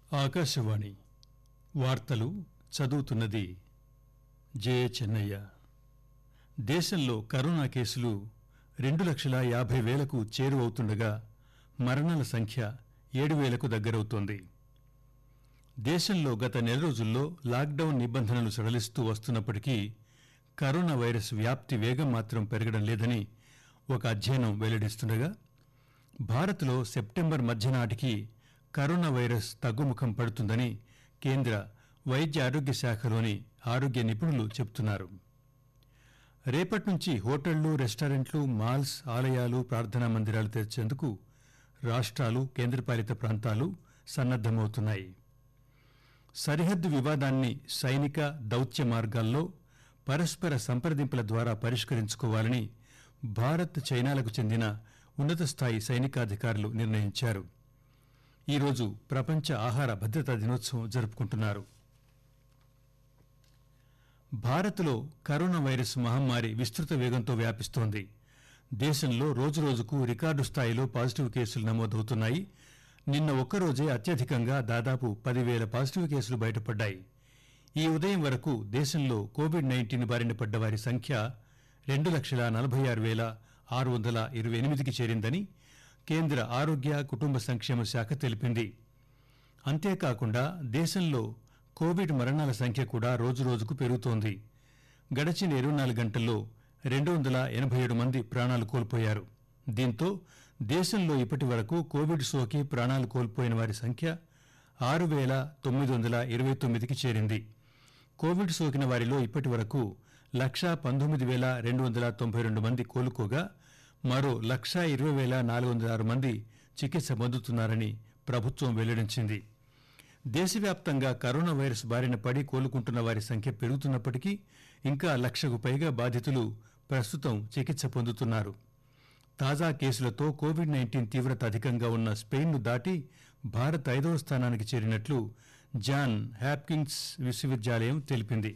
ఆకాశవాణి వార్తలు చదువుతున్నది జే చెన్నయ్య దేశంలో కరోనా కేసులు రెండు లక్షల యాభై వేలకు చేరువవుతుండగా మరణాల సంఖ్య ఏడు వేలకు దగ్గరవుతోంది దేశంలో గత నెల రోజుల్లో లాక్డౌన్ నిబంధనలు సడలిస్తూ వస్తున్నప్పటికీ కరోనా వైరస్ వ్యాప్తి వేగం మాత్రం పెరగడం లేదని ఒక అధ్యయనం వెల్లడిస్తుండగా భారత్లో సెప్టెంబర్ మధ్య నాటికి కరోనా వైరస్ తగ్గుముఖం పడుతుందని కేంద్ర వైద్య ఆరోగ్య శాఖలోని ఆరోగ్య నిపుణులు చెబుతున్నారు రేపటి నుంచి హోటళ్లు రెస్టారెంట్లు మాల్స్ ఆలయాలు ప్రార్థనా మందిరాలు తెరిచేందుకు రాష్ట్రాలు కేంద్రపాలిత ప్రాంతాలు సన్నద్దమవుతున్నాయి సరిహద్దు వివాదాన్ని సైనిక దౌత్య మార్గాల్లో పరస్పర సంప్రదింపుల ద్వారా పరిష్కరించుకోవాలని భారత్ చైనాలకు చెందిన ఉన్నత స్థాయి సైనికాధికారులు నిర్ణయించారు ఈరోజు ప్రపంచ ఆహార భద్రతా దినోత్సవం జరుపుకుంటున్నారు భారత్లో కరోనా వైరస్ మహమ్మారి విస్తృత వేగంతో వ్యాపిస్తోంది దేశంలో రోజురోజుకు రికార్డు స్థాయిలో పాజిటివ్ కేసులు నమోదవుతున్నాయి నిన్న ఒక్కరోజే అత్యధికంగా దాదాపు పదివేల పాజిటివ్ కేసులు బయటపడ్డాయి ఈ ఉదయం వరకు దేశంలో కోవిడ్ నైన్టీన్ బారిన పడ్డ వారి సంఖ్య రెండు లక్షల నలభై ఆరు వేల ఆరు వందల ఇరవై ఎనిమిదికి చేరిందని కేంద్ర ఆరోగ్య కుటుంబ సంక్షేమ శాఖ తెలిపింది అంతేకాకుండా దేశంలో కోవిడ్ మరణాల సంఖ్య కూడా రోజురోజుకు పెరుగుతోంది గడచిన ఇరవై నాలుగు గంటల్లో రెండు వందల ఎనభై ఏడు మంది ప్రాణాలు కోల్పోయారు దీంతో దేశంలో ఇప్పటి వరకు కోవిడ్ సోకి ప్రాణాలు కోల్పోయిన వారి సంఖ్య ఆరు వేల తొమ్మిది వందల ఇరవై తొమ్మిదికి చేరింది కోవిడ్ సోకిన వారిలో ఇప్పటి వరకు లక్షా పంతొమ్మిది వేల రెండు వందల తొంభై రెండు మంది కోలుకోగా మరో లక్షా ఇరవై వేల నాలుగు వందల ఆరు మంది చికిత్స పొందుతున్నారని ప్రభుత్వం వెల్లడించింది దేశవ్యాప్తంగా కరోనా వైరస్ బారిన పడి కోలుకుంటున్న వారి సంఖ్య పెరుగుతున్నప్పటికీ ఇంకా లక్షకు పైగా బాధితులు ప్రస్తుతం చికిత్స పొందుతున్నారు తాజా కేసులతో కోవిడ్ నైన్టీన్ తీవ్రత అధికంగా ఉన్న స్పెయిన్ను దాటి భారత్ ఐదవ స్థానానికి చేరినట్లు జాన్ హ్యాప్కిన్స్ విశ్వవిద్యాలయం తెలిపింది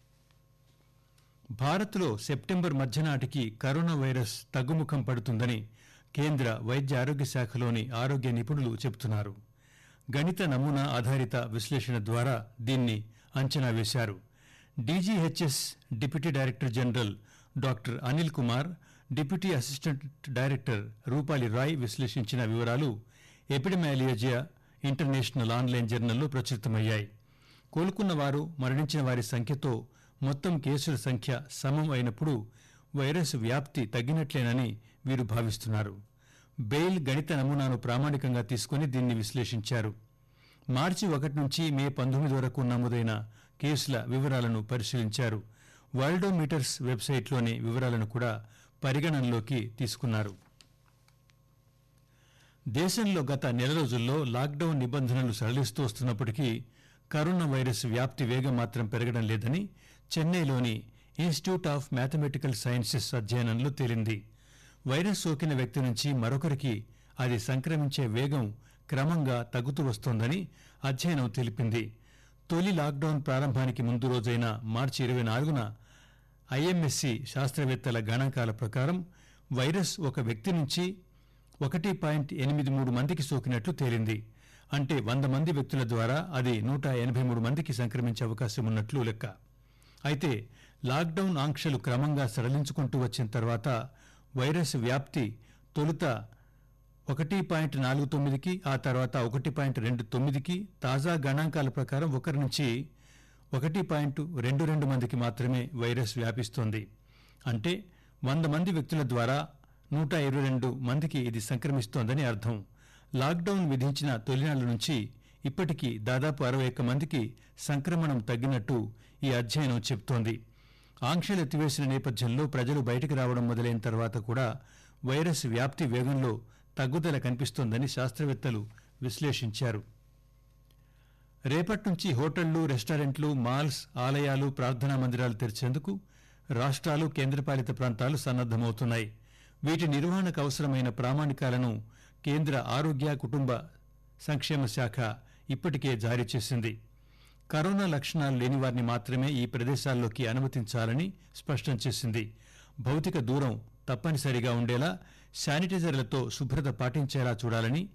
భారత్లో సెప్టెంబర్ మధ్య నాటికి కరోనా వైరస్ తగ్గుముఖం పడుతుందని కేంద్ర వైద్య ఆరోగ్య శాఖలోని ఆరోగ్య నిపుణులు చెబుతున్నారు గణిత నమూనా ఆధారిత విశ్లేషణ ద్వారా దీన్ని అంచనా వేశారు DGHS deputy director general doctor Anil Kumar deputy assistant director Rupali Roy విశ్లేషించిన వివరాలు ఎపిడమాలియోజియా ఇంటర్నేషనల్ ఆన్లైన్ జర్నల్లో ప్రచురితమయ్యాయి కోలుకున్న వారు మరణించిన వారి సంఖ్యతో మొత్తం కేసుల సంఖ్య సమం అయినప్పుడు వైరస్ వ్యాప్తి తగ్గినట్లేనని వీరు భావిస్తున్నారు బెయిల్ గణిత నమూనాను ప్రామాణికంగా తీసుకుని దీన్ని విశ్లేషించారు మార్చి ఒకటి నుంచి మే పంతొమ్మిది వరకు నమోదైన కేసుల వివరాలను పరిశీలించారు వరల్డోమీటర్స్ వెబ్సైట్లోని వివరాలను కూడా పరిగణనలోకి తీసుకున్నారు దేశంలో గత నెల రోజుల్లో లాక్డౌన్ నిబంధనలు సడలిస్తూ వస్తున్నప్పటికీ కరోనా వైరస్ వ్యాప్తి వేగం మాత్రం పెరగడం లేదని చెన్నైలోని ఇన్స్టిట్యూట్ ఆఫ్ మ్యాథమెటికల్ సైన్సెస్ అధ్యయనంలో తేలింది వైరస్ సోకిన వ్యక్తి నుంచి మరొకరికి అది సంక్రమించే వేగం క్రమంగా తగ్గుతూ వస్తోందని అధ్యయనం తెలిపింది తొలి లాక్డౌన్ ప్రారంభానికి ముందు రోజైన మార్చి ఇరవై నాలుగున ఐఎంఎస్సి శాస్త్రవేత్తల గణాంకాల ప్రకారం వైరస్ ఒక వ్యక్తి నుంచి ఒకటి పాయింట్ ఎనిమిది మూడు మందికి సోకినట్లు తేలింది అంటే వంద మంది వ్యక్తుల ద్వారా అది నూట ఎనభై మూడు మందికి సంక్రమించే అవకాశం ఉన్నట్లు లెక్క అయితే లాక్డౌన్ ఆంక్షలు క్రమంగా సడలించుకుంటూ వచ్చిన తర్వాత వైరస్ వ్యాప్తి తొలుత ఒకటి పాయింట్ నాలుగు తొమ్మిదికి ఆ తర్వాత ఒకటి పాయింట్ రెండు తొమ్మిదికి తాజా గణాంకాల ప్రకారం ఒకరి నుంచి ఒకటి పాయింట్ రెండు రెండు మందికి మాత్రమే వైరస్ వ్యాపిస్తోంది అంటే వంద మంది వ్యక్తుల ద్వారా నూట ఇరవై రెండు మందికి ఇది సంక్రమిస్తోందని అర్థం లాక్డౌన్ విధించిన తొలినాళ్ల నుంచి ఇప్పటికీ దాదాపు అరవై ఒక్క మందికి సంక్రమణం తగ్గినట్టు ఈ అధ్యయనం చెబుతోంది ఆంక్షలు ఎత్తివేసిన నేపథ్యంలో ప్రజలు బయటకు రావడం మొదలైన తర్వాత కూడా వైరస్ వ్యాప్తి వేగంలో తగ్గుదల కనిపిస్తోందని శాస్త్రవేత్తలు విశ్లేషించారు రేపటి నుంచి హోటళ్లు రెస్టారెంట్లు మాల్స్ ఆలయాలు ప్రార్థనా మందిరాలు తెరిచేందుకు రాష్ట్రాలు కేంద్రపాలిత ప్రాంతాలు సన్నద్దమవుతున్నాయి వీటి నిర్వహణకు అవసరమైన ప్రామాణికాలను కేంద్ర ఆరోగ్య కుటుంబ సంక్షేమ శాఖ ఇప్పటికే జారీ చేసింది కరోనా లక్షణాలు లేని వారిని మాత్రమే ఈ ప్రదేశాల్లోకి అనుమతించాలని స్పష్టం చేసింది భౌతిక దూరం తప్పనిసరిగా ఉండేలా శానిటైజర్లతో శుభ్రత పాటించేలా చూడాలని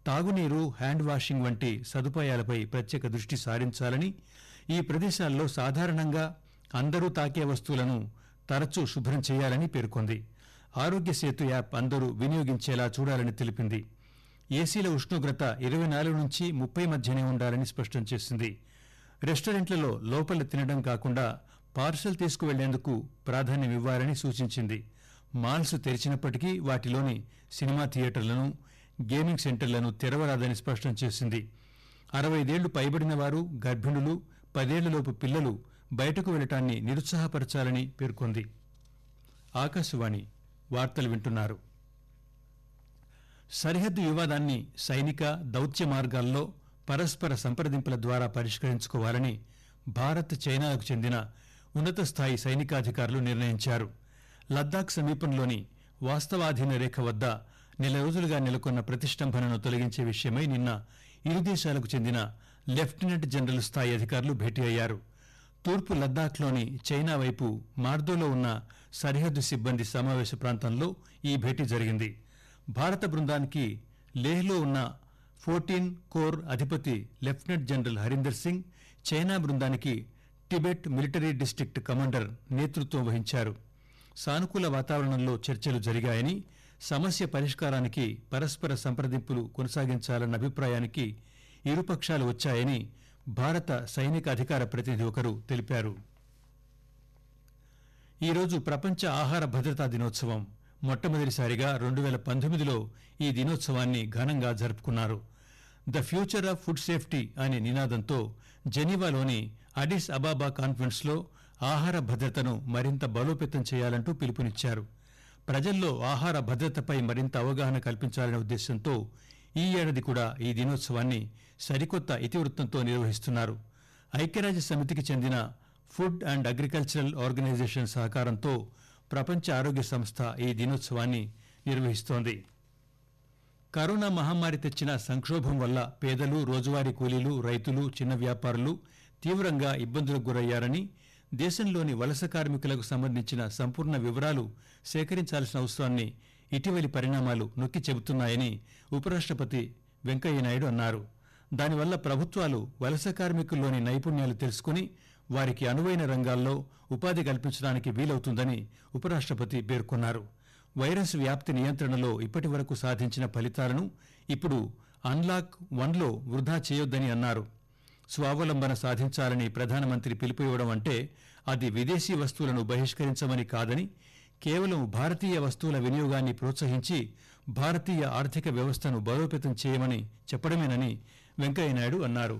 తాగునీరు హ్యాండ్ వాషింగ్ వంటి సదుపాయాలపై ప్రత్యేక దృష్టి సారించాలని ఈ ప్రదేశాల్లో సాధారణంగా అందరూ తాకే వస్తువులను తరచూ శుభ్రం చేయాలని పేర్కొంది ఆరోగ్య సేతు యాప్ అందరూ వినియోగించేలా చూడాలని తెలిపింది ఏసీల ఉష్ణోగ్రత ఇరవై నాలుగు నుంచి ముప్పై మధ్యనే ఉండాలని స్పష్టం చేసింది రెస్టారెంట్లలో లోపల తినడం కాకుండా పార్సల్ తీసుకువెళ్లేందుకు ప్రాధాన్యం ఇవ్వాలని సూచించింది మాల్స్ తెరిచినప్పటికీ వాటిలోని సినిమా థియేటర్లను గేమింగ్ సెంటర్లను తెరవరాదని స్పష్టం చేసింది అరవైదేళ్లు పైబడిన వారు గర్భిణులు పదేళ్లలోపు పిల్లలు బయటకు వెళ్లటాన్ని నిరుత్సాహపరచాలని పేర్కొంది ఆకాశవాణి వార్తలు వింటున్నారు సరిహద్దు వివాదాన్ని సైనిక దౌత్య మార్గాల్లో పరస్పర సంప్రదింపుల ద్వారా పరిష్కరించుకోవాలని భారత్ చైనాకు చెందిన ఉన్నత స్థాయి సైనికాధికారులు నిర్ణయించారు లద్దాఖ్ సమీపంలోని వాస్తవాధీన రేఖ వద్ద నెల రోజులుగా నెలకొన్న ప్రతిష్టంభనను తొలగించే విషయమై నిన్న ఇరు దేశాలకు చెందిన లెఫ్టినెంట్ జనరల్ స్థాయి అధికారులు భేటీ అయ్యారు తూర్పు లద్దాఖ్లోని చైనా వైపు మార్దోలో ఉన్న సరిహద్దు సిబ్బంది సమావేశ ప్రాంతంలో ఈ భేటీ జరిగింది భారత బృందానికి లేహ్లో ఉన్న ఫోర్టీన్ కోర్ అధిపతి lieutenant general Harinder Singh China బృందానికి టిబెట్ మిలిటరీ డిస్టిక్ట్ కమాండర్ నేతృత్వం వహించారు సానుకూల వాతావరణంలో చర్చలు జరిగాయని సమస్య పరిష్కారానికి పరస్పర సంప్రదింపులు కొనసాగించాలన్న అభిప్రాయానికి ఇరుపక్షాలు వచ్చాయని భారత సైనిక అధికార ప్రతినిధి ఒకరు తెలిపారు ఈరోజు ప్రపంచ ఆహార భద్రతా దినోత్సవం మొట్టమొదటిసారిగా రెండు వేల పంతొమ్మిదిలో ఈ దినోత్సవాన్ని ఘనంగా జరుపుకున్నారు the future of food safety అనే నినాదంతో జెనీవాలోని అడిస్ అబాబా కాన్ఫరెన్స్లో ఆహార భద్రతను మరింత బలోపేతం చేయాలంటూ పిలుపునిచ్చారు ప్రజల్లో ఆహార భద్రతపై మరింత అవగాహన కల్పించాలనే ఉద్దేశంతో ఈ ఏడాది కూడా ఈ దినోత్సవాన్ని సరికొత్త ఇతివృత్తంతో నిర్వహిస్తున్నారు ఐక్యరాజ్య సమితికి చెందిన ఫుడ్ అండ్ అగ్రికల్చరల్ ఆర్గనైజేషన్ సహకారంతో ప్రపంచ ఆరోగ్య సంస్థ ఈ దినోత్సవాన్ని నిర్వహిస్తోంది కరోనా మహమ్మారి తెచ్చిన సంక్షోభం వల్ల పేదలు రోజువారీ కూలీలు రైతులు చిన్న వ్యాపారులు తీవ్రంగా ఇబ్బందులకు గురయ్యారని దేశంలోని వలస కార్మికులకు సంబంధించిన సంపూర్ణ వివరాలు సేకరించాల్సిన అవసరాన్ని ఇటీవలి పరిణామాలు నొక్కి చెబుతున్నాయని ఉపరాష్ట్రపతి వెంకయ్యనాయుడు అన్నారు దానివల్ల ప్రభుత్వాలు వలస కార్మికుల్లోని నైపుణ్యాలు తెలుసుకుని వారికి అనువైన రంగాల్లో ఉపాధి కల్పించడానికి వీలవుతుందని ఉపరాష్ట్రపతి పేర్కొన్నారు వైరస్ వ్యాప్తి నియంత్రణలో ఇప్పటి వరకు సాధించిన ఫలితాలను ఇప్పుడు అన్లాక్ వన్లో వృధా చేయొద్దని అన్నారు స్వావలంబన సాధించాలని ప్రధానమంత్రి పిలుపు ఇవ్వడం అంటే అది విదేశీ వస్తువులను బహిష్కరించమని కాదని కేవలం భారతీయ వస్తువుల వినియోగాన్ని ప్రోత్సహించి భారతీయ ఆర్థిక వ్యవస్థను బలోపేతం చేయమని చెప్పడమేనని వెంకయ్యనాయుడు అన్నారు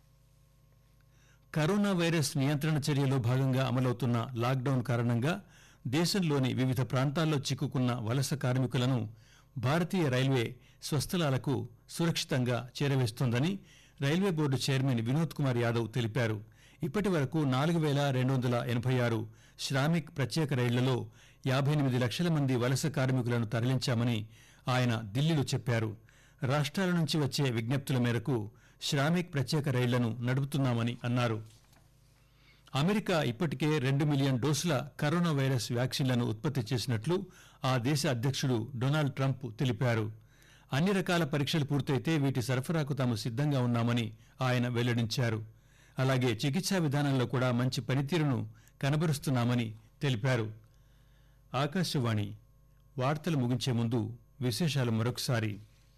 కరోనా వైరస్ నియంత్రణ చర్యలో భాగంగా అమలవుతున్న లాక్డౌన్ కారణంగా దేశంలోని వివిధ ప్రాంతాల్లో చిక్కుకున్న వలస కార్మికులను భారతీయ రైల్వే స్వస్థలాలకు సురక్షితంగా చేరవేస్తోందని railway board chairman Vinod Kumar Yadav తెలిపారు ఇప్పటి వరకు నాలుగు వేల రెండు వందల ఎనభై ఆరు శ్రామిక్ ప్రత్యేక రైళ్లలో యాభై ఎనిమిది లక్షల మంది వలస కార్మికులను తరలించామని ఆయన ఢిల్లీలో చెప్పారు రాష్ట్రాల నుంచి వచ్చే విజ్ఞప్తుల మేరకు శ్రామిక్ ప్రత్యేక రైళ్లను నడుపుతున్నామని అన్నారు అమెరికా ఇప్పటికే రెండు మిలియన్ డోసుల కరోనా వైరస్ వ్యాక్సిన్లను ఉత్పత్తి చేసినట్లు ఆ దేశ అధ్యక్షుడు డొనాల్డ్ ట్రంప్ తెలిపారు అన్ని రకాల పరీక్షలు పూర్తయితే వీటి సరఫరాకు తాము సిద్ధంగా ఉన్నామని ఆయన వెల్లడించారు అలాగే చికిత్సా విధానంలో కూడా మంచి పనితీరును కనబరుస్తున్నామని తెలిపారు ఆకాశవాణి వార్తలు ముగించే ముందు విశేషాలు మరొకసారి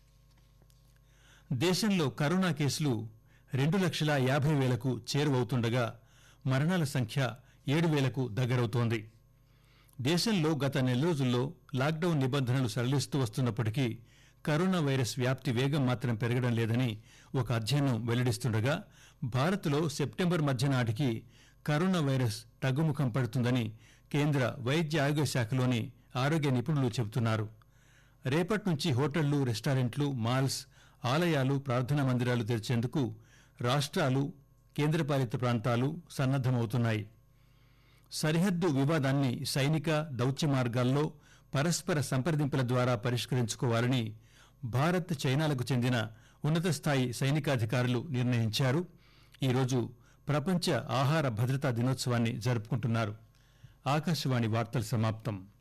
దేశంలో కరోనా కేసులు రెండు లక్షల యాభై వేలకు చేరువవుతుండగా మరణాల సంఖ్య ఏడు వేలకు దగ్గరవుతోంది దేశంలో గత నెల రోజుల్లో లాక్డౌన్ నిబంధనలు సడలిస్తూ వస్తున్నప్పటికీ కరోనా వైరస్ వ్యాప్తి వేగం మాత్రం పెరగడం లేదని ఒక అధ్యయనం వెల్లడిస్తుండగా భారత్లో సెప్టెంబర్ మధ్య నాటికి కరోనా వైరస్ తగ్గుముఖం పడుతుందని కేంద్ర వైద్య ఆరోగ్య శాఖలోని ఆరోగ్య నిపుణులు చెబుతున్నారు రేపటి నుంచి హోటళ్లు రెస్టారెంట్లు మాల్స్ ఆలయాలు ప్రార్థనా మందిరాలు తెరిచేందుకు రాష్ట్రాలు కేంద్రపాలిత ప్రాంతాలు సన్నద్దమవుతున్నాయి సరిహద్దు వివాదాన్ని సైనిక దౌత్య మార్గాల్లో పరస్పర సంప్రదింపుల ద్వారా పరిష్కరించుకోవాలని భారత్ చైనాలకు చెందిన ఉన్నత స్థాయి సైనికాధికారులు నిర్ణయించారు ఈరోజు ప్రపంచ ఆహార భద్రతా దినోత్సవాన్ని జరుపుకుంటున్నారు ఆకాశవాణి వార్తలు సమాప్తం